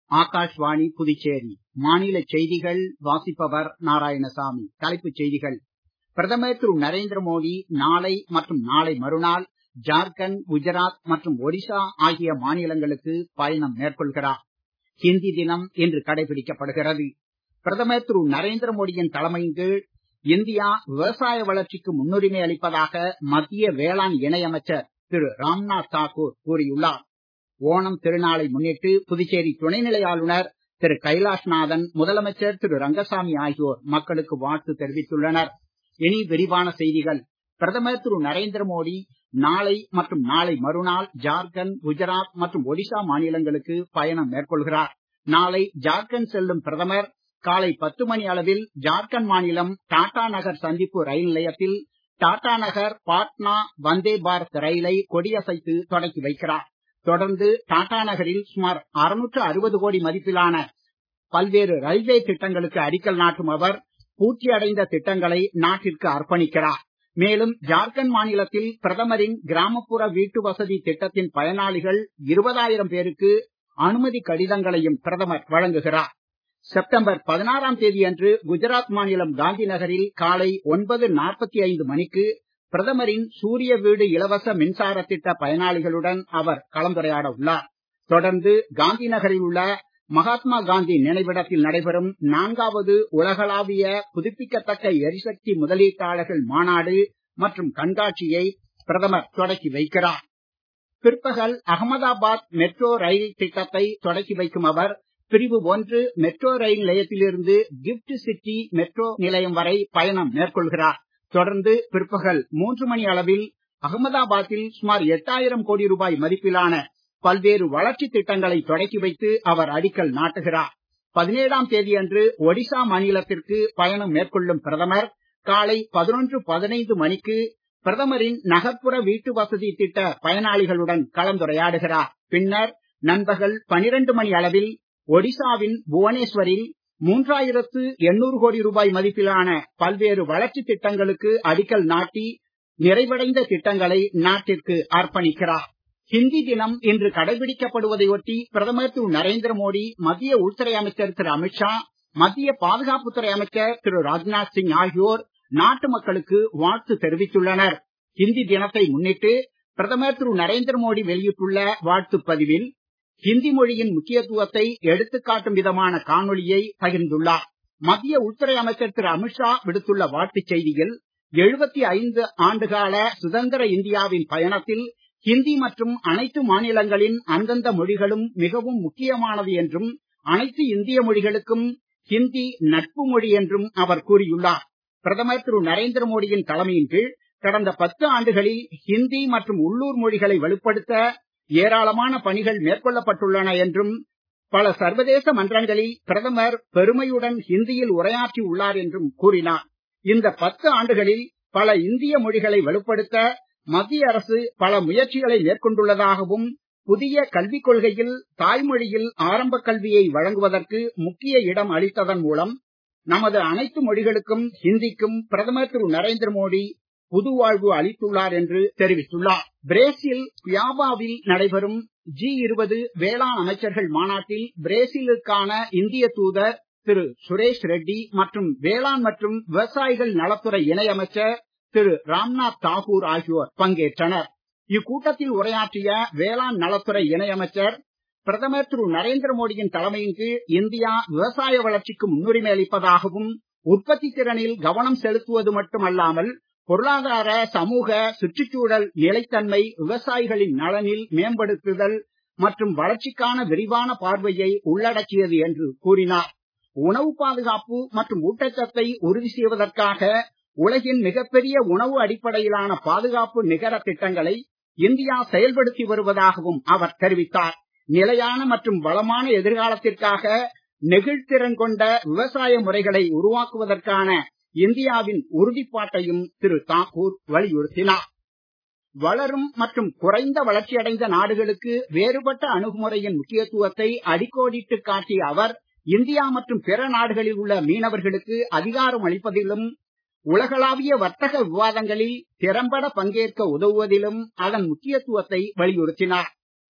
ஆகாஷ்வாணி புதுச்சேரி மாநில செய்திகள் வாசிப்பவர் நாராயணசாமி தலைப்புச் செய்திகள் பிரதமர் திரு நரேந்திர மோடி நாளை மற்றும் நாளை மறுநாள் ஜார்க்கண்ட் குஜராத் மற்றும் ஒடிசா ஆகிய மாநிலங்களுக்கு பயணம் மேற்கொள்கிறார் ஹிந்தி தினம் இன்று கடைபிடிக்கப்படுகிறது பிரதமர் திரு நரேந்திர மோடியின் தலைமையின் கீழ் இந்தியா விவசாய வளர்ச்சிக்கு முன்னுரிமை அளிப்பதாக மத்திய வேளாண் இணையமைச்சர் திரு ராம்நாத் தாக்கூர் கூறியுள்ளார் ஓணம் திருநாளை முன்னிட்டு புதுச்சேரி துணைநிலை ஆளுநர் திரு கைலாஷ்நாதன் முதலமைச்சர் திரு ரங்கசாமி ஆகியோர் மக்களுக்கு வாழ்த்து தெரிவித்துள்ளனர் இனி விரிவான செய்திகள் பிரதமர் திரு நரேந்திர மோடி நாளை மற்றும் நாளை மறுநாள் ஜார்க்கண்ட் குஜராத் மற்றும் ஒடிசா மாநிலங்களுக்கு பயணம் மேற்கொள்கிறார் நாளை ஜார்க்கண்ட் செல்லும் பிரதமர் காலை பத்து மணி அளவில் ஜார்க்கண்ட் மாநிலம் டாடா நகர் சந்திப்பு ரயில் நிலையத்தில் டாடா நகர் பாட்னா வந்தே பாரத் ரயிலை கொடியசைத்து தொடக்கி வைக்கிறார் தொடர்ந்து டாடா நகரில் சுமார் அறுநூற்று அறுபது கோடி மதிப்பிலான பல்வேறு ரயில்வே திட்டங்களுக்கு அடிக்கல் நாட்டும் அவர் பூர்த்தி அடைந்த திட்டங்களை நாட்டிற்கு அர்ப்பணிக்கிறார் மேலும் ஜார்க்கண்ட் மாநிலத்தில் பிரதமரின் கிராமப்புற வீட்டு வசதி திட்டத்தின் பயனாளிகள் இருபதாயிரம் பேருக்கு அனுமதி கடிதங்களையும் பிரதமர் வழங்குகிறார் செப்டம்பர் பதினாறாம் தேதி அன்று குஜராத் மாநிலம் காந்தி நகரில் காலை ஒன்பது நாற்பத்தி ஐந்து மணிக்கு பிரதமரின் சூரிய வீடு இலவச மின்சார திட்ட பயனாளிகளுடன் அவர் கலந்துரையாட உள்ளார் தொடர்ந்து காந்தி நகரில் உள்ள மகாத்மா காந்தி நினைவிடத்தில் நடைபெறும் நான்காவது உலகளாவிய புதுப்பிக்கத்தக்க எரிசக்தி முதலீட்டாளர்கள் மாநாடு மற்றும் கண்காட்சியை பிரதமர் தொடக்கி வைக்கிறார் பிற்பகல் அகமதாபாத் மெட்ரோ ரயில் திட்டத்தை தொடக்கி வைக்கும் அவர் பிரிவு ஒன்று மெட்ரோ ரயில் நிலையத்திலிருந்து கிஃப்ட் சிட்டி மெட்ரோ நிலையம் வரை பயணம் மேற்கொள்கிறார் தொடர்ந்து பிற்பகல் மூன்று மணி அளவில் அகமதாபாத்தில் சுமார் எட்டாயிரம் கோடி ரூபாய் மதிப்பிலான பல்வேறு வளர்ச்சி திட்டங்களை தொடக்கி வைத்து அவர் அடிக்கல் நாட்டுகிறார் பதினேழாம் தேதி அன்று ஒடிசா மாநிலத்திற்கு பயணம் மேற்கொள்ளும் பிரதமர் காலை பதினொன்று பதினைந்து மணிக்கு பிரதமரின் நகர்ப்புற வீட்டு வசதி திட்ட பயனாளிகளுடன் கலந்துரையாடுகிறார் பின்னர் நண்பகல் பனிரெண்டு மணி அளவில் ஒடிசாவின் புவனேஸ்வரில் மூன்றாயிரத்து எண்ணூறு கோடி ரூபாய் மதிப்பிலான பல்வேறு வளர்ச்சி திட்டங்களுக்கு அடிக்கல் நாட்டி நிறைவடைந்த திட்டங்களை நாட்டிற்கு அர்ப்பணிக்கிறார் ஹிந்தி தினம் இன்று கடைபிடிக்கப்படுவதை ஒட்டி பிரதமர் திரு நரேந்திர மோடி மத்திய உள்துறை அமைச்சர் திரு அமித்ஷா மத்திய பாதுகாப்புத்துறை அமைச்சர் திரு ராஜ்நாத் சிங் ஆகியோர் நாட்டு மக்களுக்கு வாழ்த்து தெரிவித்துள்ளனர் ஹிந்தி தினத்தை முன்னிட்டு பிரதமர் திரு நரேந்திர மோடி வெளியிட்டுள்ள வாழ்த்துப் பதிவில் ஹிந்தி மொழியின் முக்கியத்துவத்தை எடுத்துக்காட்டும் விதமான காணொளியை பகிர்ந்துள்ளார் மத்திய உள்துறை அமைச்சர் திரு அமித்ஷா விடுத்துள்ள வாழ்த்துச் செய்தியில் எழுபத்தி ஐந்து ஆண்டுகால சுதந்திர இந்தியாவின் பயணத்தில் ஹிந்தி மற்றும் அனைத்து மாநிலங்களின் அந்தந்த மொழிகளும் மிகவும் முக்கியமானது என்றும் அனைத்து இந்திய மொழிகளுக்கும் ஹிந்தி நட்பு மொழி என்றும் அவர் கூறியுள்ளார் பிரதமர் திரு நரேந்திர மோடியின் தலைமையின் கீழ் கடந்த பத்து ஆண்டுகளில் ஹிந்தி மற்றும் உள்ளூர் மொழிகளை வலுப்படுத்த ஏராளமான பணிகள் மேற்கொள்ளப்பட்டுள்ளன என்றும் பல சர்வதேச மன்றங்களில் பிரதமர் பெருமையுடன் ஹிந்தியில் உரையாற்றி உள்ளார் என்றும் கூறினார் இந்த பத்து ஆண்டுகளில் பல இந்திய மொழிகளை வலுப்படுத்த மத்திய அரசு பல முயற்சிகளை மேற்கொண்டுள்ளதாகவும் புதிய கல்விக் கொள்கையில் தாய்மொழியில் ஆரம்ப கல்வியை வழங்குவதற்கு முக்கிய இடம் அளித்ததன் மூலம் நமது அனைத்து மொழிகளுக்கும் ஹிந்திக்கும் பிரதமர் திரு நரேந்திர மோடி புது வாழ்வு அளித்துள்ளார் என்று தெரிவித்துள்ளார் பிரேசில் குயாபாவில் நடைபெறும் ஜி இருபது வேளாண் அமைச்சர்கள் மாநாட்டில் பிரேசிலுக்கான இந்திய தூதர் திரு சுரேஷ் ரெட்டி மற்றும் வேளாண் மற்றும் விவசாயிகள் நலத்துறை இணை அமைச்சர் திரு ராம்நாத் தாகூர் ஆகியோர் பங்கேற்றனர் இக்கூட்டத்தில் உரையாற்றிய வேளாண் நலத்துறை இணை அமைச்சர் பிரதமர் திரு நரேந்திர மோடியின் தலைமையின் கீழ் இந்தியா விவசாய வளர்ச்சிக்கு முன்னுரிமை அளிப்பதாகவும் உற்பத்தி திறனில் கவனம் செலுத்துவது மட்டுமல்லாமல் பொருளாதார சமூக சுற்றுச்சூழல் நிலைத்தன்மை விவசாயிகளின் நலனில் மேம்படுத்துதல் மற்றும் வளர்ச்சிக்கான விரிவான பார்வையை உள்ளடக்கியது என்று கூறினார் உணவு பாதுகாப்பு மற்றும் ஊட்டச்சத்தை உறுதி செய்வதற்காக உலகின் மிகப்பெரிய உணவு அடிப்படையிலான பாதுகாப்பு நிகர திட்டங்களை இந்தியா செயல்படுத்தி வருவதாகவும் அவர் தெரிவித்தார் நிலையான மற்றும் வளமான எதிர்காலத்திற்காக நெகிழ்திறன் கொண்ட விவசாய முறைகளை உருவாக்குவதற்கான இந்தியாவின் உறுதிப்பாட்டையும் திரு தாக்கூர் வலியுறுத்தினார் வளரும் மற்றும் குறைந்த வளர்ச்சியடைந்த நாடுகளுக்கு வேறுபட்ட அணுகுமுறையின் முக்கியத்துவத்தை அடிக்கோடிட்டு காட்டிய அவர் இந்தியா மற்றும் பிற நாடுகளில் உள்ள மீனவர்களுக்கு அதிகாரம் அளிப்பதிலும் உலகளாவிய வர்த்தக விவாதங்களில் திறம்பட பங்கேற்க உதவுவதிலும் அதன் முக்கியத்துவத்தை வலியுறுத்தினார்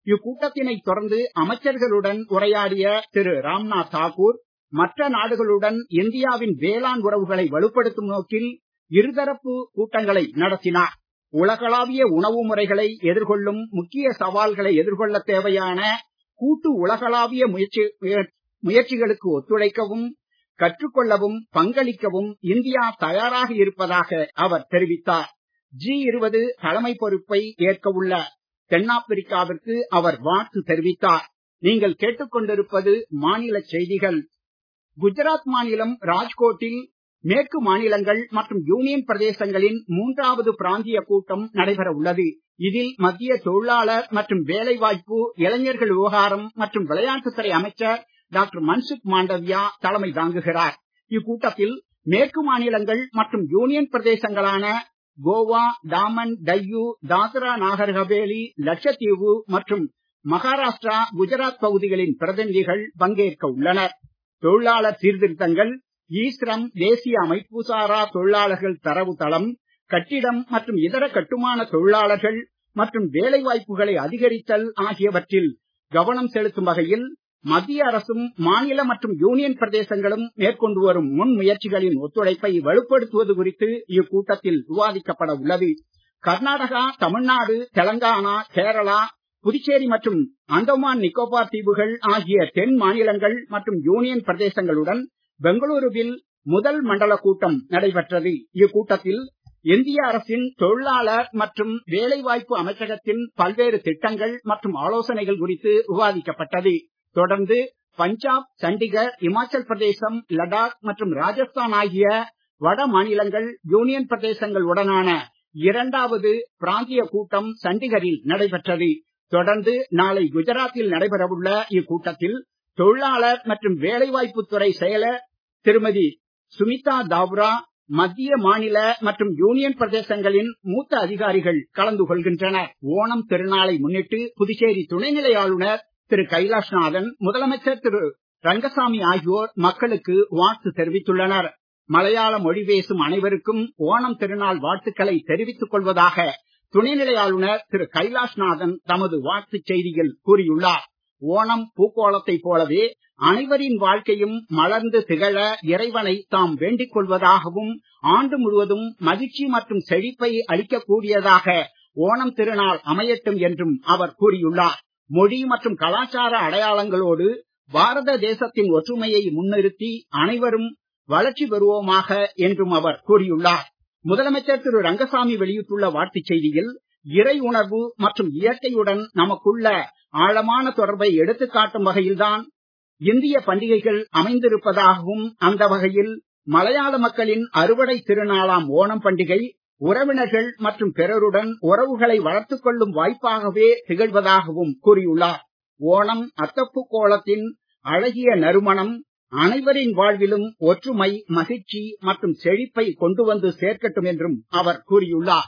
இக்கூட்டத்தினை தொடர்ந்து அமைச்சர்களுடன் உரையாடிய திரு ராம்நாத் தாக்கூர் மற்ற நாடுகளுடன் இந்தியாவின் வேளாண் உறவுகளை வலுப்படுத்தும் நோக்கில் இருதரப்பு கூட்டங்களை நடத்தினார் உலகளாவிய உணவு முறைகளை எதிர்கொள்ளும் முக்கிய சவால்களை எதிர்கொள்ள தேவையான கூட்டு உலகளாவிய முயற்சி முயற்சிகளுக்கு ஒத்துழைக்கவும் கற்றுக்கொள்ளவும் பங்களிக்கவும் இந்தியா தயாராக இருப்பதாக அவர் தெரிவித்தார் ஜி இருபது தலைமை பொறுப்பை ஏற்க உள்ள தென்னாப்பிரிக்காவிற்கு அவர் வாழ்த்து தெரிவித்தார் நீங்கள் கேட்டுக்கொண்டிருப்பது மாநில செய்திகள் குஜராத் மாநிலம் ராஜ்கோட்டில் மேற்கு மாநிலங்கள் மற்றும் யூனியன் பிரதேசங்களின் மூன்றாவது பிராந்திய கூட்டம் நடைபெற உள்ளது இதில் மத்திய தொழிலாளர் மற்றும் வேலைவாய்ப்பு இளைஞர்கள் விவகாரம் மற்றும் விளையாட்டுத்துறை அமைச்சர் டாக்டர் மன்சுக் மாண்டவியா தலைமை தாங்குகிறார் இக்கூட்டத்தில் மேற்கு மாநிலங்கள் மற்றும் யூனியன் பிரதேசங்களான கோவா டாமன் டையூ தாத்ரா நாகர் ஹவேலி லட்சத்தீவு மற்றும் மகாராஷ்டிரா குஜராத் பகுதிகளின் பிரதிநிதிகள் பங்கேற்க உள்ளனர் தொழிலாளர் சீர்திருத்தங்கள் ஈஸ்ரம் தேசிய அமைப்புசாரா தொழிலாளர்கள் தரவு தளம் கட்டிடம் மற்றும் இதர கட்டுமான தொழிலாளர்கள் மற்றும் வேலை வாய்ப்புகளை அதிகரித்தல் ஆகியவற்றில் கவனம் செலுத்தும் வகையில் மத்திய அரசும் மாநில மற்றும் யூனியன் பிரதேசங்களும் மேற்கொண்டு வரும் முன் முயற்சிகளின் ஒத்துழைப்பை வலுப்படுத்துவது குறித்து இக்கூட்டத்தில் விவாதிக்கப்பட உள்ளது கர்நாடகா தமிழ்நாடு தெலங்கானா கேரளா புதுச்சேரி மற்றும் அந்தமான் நிக்கோபார் தீவுகள் ஆகிய தென் மாநிலங்கள் மற்றும் யூனியன் பிரதேசங்களுடன் பெங்களூருவில் முதல் மண்டல கூட்டம் நடைபெற்றது இக்கூட்டத்தில் இந்திய அரசின் தொழிலாளர் மற்றும் வேலைவாய்ப்பு அமைச்சகத்தின் பல்வேறு திட்டங்கள் மற்றும் ஆலோசனைகள் குறித்து விவாதிக்கப்பட்டது தொடர்ந்து பஞ்சாப் சண்டிகர் இமாச்சல் பிரதேசம் லடாக் மற்றும் ராஜஸ்தான் ஆகிய வட மாநிலங்கள் யூனியன் பிரதேசங்கள் உடனான இரண்டாவது பிராந்திய கூட்டம் சண்டிகரில் நடைபெற்றது தொடர்ந்து நாளை குஜராத்தில் நடைபெறவுள்ள இக்கூட்டத்தில் தொழிலாளர் மற்றும் வேலைவாய்ப்பு துறை செயலர் திருமதி சுமிதா தாவ்ரா மத்திய மாநில மற்றும் யூனியன் பிரதேசங்களின் மூத்த அதிகாரிகள் கலந்து கொள்கின்றனர் ஓணம் திருநாளை முன்னிட்டு புதுச்சேரி துணைநிலை ஆளுநர் திரு கைலாஷ்நாதன் முதலமைச்சர் திரு ரங்கசாமி ஆகியோர் மக்களுக்கு வாழ்த்து தெரிவித்துள்ளனர் மலையாள மொழி பேசும் அனைவருக்கும் ஓணம் திருநாள் வாழ்த்துக்களை தெரிவித்துக் கொள்வதாக துணைநிலை ஆளுநர் திரு கைலாஷ்நாதன் தமது வாழ்த்துச் செய்தியில் கூறியுள்ளார் ஓணம் பூக்கோளத்தை போலவே அனைவரின் வாழ்க்கையும் மலர்ந்து திகழ இறைவனை தாம் வேண்டிக் கொள்வதாகவும் ஆண்டு முழுவதும் மகிழ்ச்சி மற்றும் செழிப்பை அளிக்கக்கூடியதாக ஓணம் திருநாள் அமையட்டும் என்றும் அவர் கூறியுள்ளார் மொழி மற்றும் கலாச்சார அடையாளங்களோடு பாரத தேசத்தின் ஒற்றுமையை முன்னிறுத்தி அனைவரும் வளர்ச்சி பெறுவோமாக என்றும் அவர் கூறியுள்ளார் முதலமைச்சர் திரு ரங்கசாமி வெளியிட்டுள்ள வாழ்த்துச் செய்தியில் இறை உணர்வு மற்றும் இயற்கையுடன் நமக்குள்ள ஆழமான தொடர்பை எடுத்துக் காட்டும் வகையில்தான் இந்திய பண்டிகைகள் அமைந்திருப்பதாகவும் அந்த வகையில் மலையாள மக்களின் அறுவடை திருநாளாம் ஓணம் பண்டிகை உறவினர்கள் மற்றும் பிறருடன் உறவுகளை வளர்த்துக் கொள்ளும் வாய்ப்பாகவே திகழ்வதாகவும் கூறியுள்ளார் ஓணம் அத்தப்பு கோலத்தின் அழகிய நறுமணம் அனைவரின் வாழ்விலும் ஒற்றுமை மகிழ்ச்சி மற்றும் செழிப்பை கொண்டு வந்து சேர்க்கட்டும் என்றும் அவர் கூறியுள்ளார்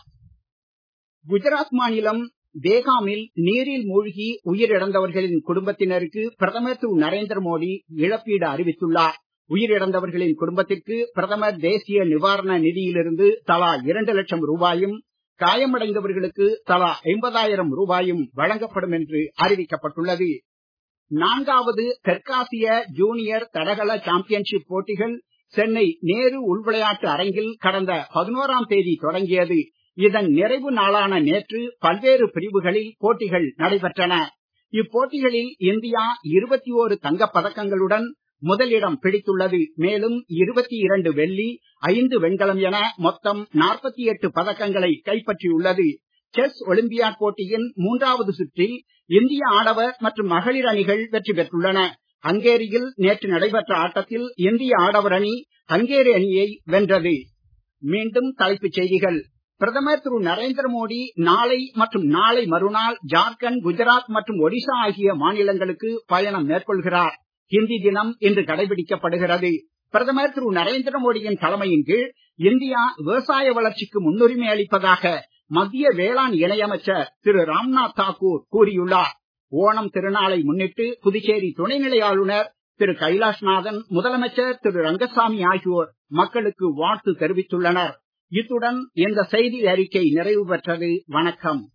குஜராத் மாநிலம் தேகாமில் நீரில் மூழ்கி உயிரிழந்தவர்களின் குடும்பத்தினருக்கு பிரதமர் திரு நரேந்திர மோடி இழப்பீடு அறிவித்துள்ளார் உயிரிழந்தவர்களின் குடும்பத்திற்கு பிரதமர் தேசிய நிவாரண நிதியிலிருந்து தலா இரண்டு லட்சம் ரூபாயும் காயமடைந்தவர்களுக்கு தலா ஐம்பதாயிரம் ரூபாயும் வழங்கப்படும் என்று அறிவிக்கப்பட்டுள்ளது நான்காவது தெற்காசிய ஜூனியர் தடகள சாம்பியன்ஷிப் போட்டிகள் சென்னை நேரு உள்விளையாட்டு அரங்கில் கடந்த பதினோராம் தேதி தொடங்கியது இதன் நிறைவு நாளான நேற்று பல்வேறு பிரிவுகளில் போட்டிகள் நடைபெற்றன இப்போட்டிகளில் இந்தியா இருபத்தி ஓரு தங்கப் பதக்கங்களுடன் முதலிடம் பிடித்துள்ளது மேலும் இருபத்தி இரண்டு வெள்ளி ஐந்து வெண்கலம் என மொத்தம் நாற்பத்தி எட்டு பதக்கங்களை கைப்பற்றியுள்ளது செஸ் ஒலிம்பியாட் போட்டியின் மூன்றாவது சுற்றில் இந்திய ஆடவர் மற்றும் மகளிர் அணிகள் வெற்றி பெற்றுள்ளன ஹங்கேரியில் நேற்று நடைபெற்ற ஆட்டத்தில் இந்திய ஆடவர் அணி ஹங்கேரி அணியை வென்றது மீண்டும் தலைப்புச் செய்திகள் பிரதமர் திரு நரேந்திர மோடி நாளை மற்றும் நாளை மறுநாள் ஜார்க்கண்ட் குஜராத் மற்றும் ஒடிசா ஆகிய மாநிலங்களுக்கு பயணம் மேற்கொள்கிறார் ஹிந்தி தினம் இன்று கடைபிடிக்கப்படுகிறது பிரதமர் திரு நரேந்திர மோடியின் தலைமையின் கீழ் இந்தியா விவசாய வளர்ச்சிக்கு முன்னுரிமை அளிப்பதாக மத்திய வேளாண் இணையமைச்சர் திரு ராம்நாத் தாக்கூர் கூறியுள்ளார் ஓணம் திருநாளை முன்னிட்டு புதுச்சேரி துணைநிலை ஆளுநர் திரு கைலாஷ்நாதன் முதலமைச்சர் திரு ரங்கசாமி ஆகியோர் மக்களுக்கு வாழ்த்து தெரிவித்துள்ளனர் இத்துடன் இந்த செய்தி அறிக்கை நிறைவு பெற்றது வணக்கம்